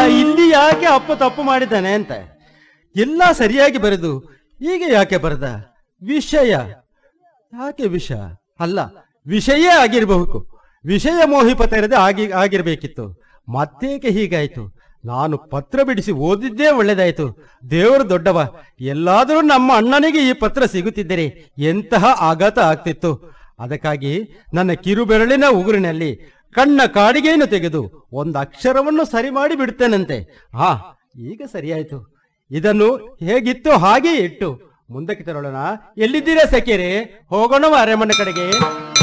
ಇಲ್ಲಿ ಯಾಕೆ ಅಪ್ಪ ತಪ್ಪು ಮಾಡಿದ್ದಾನೆ ಅಂತ ಎಲ್ಲ ಸರಿಯಾಗಿ ಬರೆದು ಈಗ ಯಾಕೆ ಬರೆದ ವಿಷಯ ಯಾಕೆ ವಿಷ ಅಲ್ಲ ವಿಷಯೇ ಆಗಿರಬಹುದು ವಿಷಯ ಮೋಹಿಪತರದೆ ಆಗಿ ಆಗಿರ್ಬೇಕಿತ್ತು ಮತ್ತೇಕೆ ಹೀಗಾಯ್ತು ನಾನು ಪತ್ರ ಬಿಡಿಸಿ ಓದಿದ್ದೇ ಒಳ್ಳೆದಾಯ್ತು ದೇವರು ದೊಡ್ಡವ ಎಲ್ಲಾದರೂ ನಮ್ಮ ಅಣ್ಣನಿಗೆ ಈ ಪತ್ರ ಸಿಗುತ್ತಿದ್ದರೆ ಎಂತಹ ಆಘಾತ ಆಗ್ತಿತ್ತು ಅದಕ್ಕಾಗಿ ನನ್ನ ಕಿರುಬೆರಳಿನ ಉಗುರಿನಲ್ಲಿ ಕಣ್ಣ ಕಾಡಿಗೆಯನ್ನು ತೆಗೆದು ಒಂದು ಅಕ್ಷರವನ್ನು ಸರಿ ಮಾಡಿ ಬಿಡ್ತೇನಂತೆ ಹಾ ಈಗ ಸರಿಯಾಯ್ತು ಇದನ್ನು ಹೇಗಿತ್ತು ಹಾಗೆ ಇಟ್ಟು ಮುಂದಕ್ಕೆ ತೆರಳೋಣ ಎಲ್ಲಿದ್ದೀರಾ ಸಖಿಯರೇ ಹೋಗೋಣ ಅರಮನೆ ಕಡೆಗೆ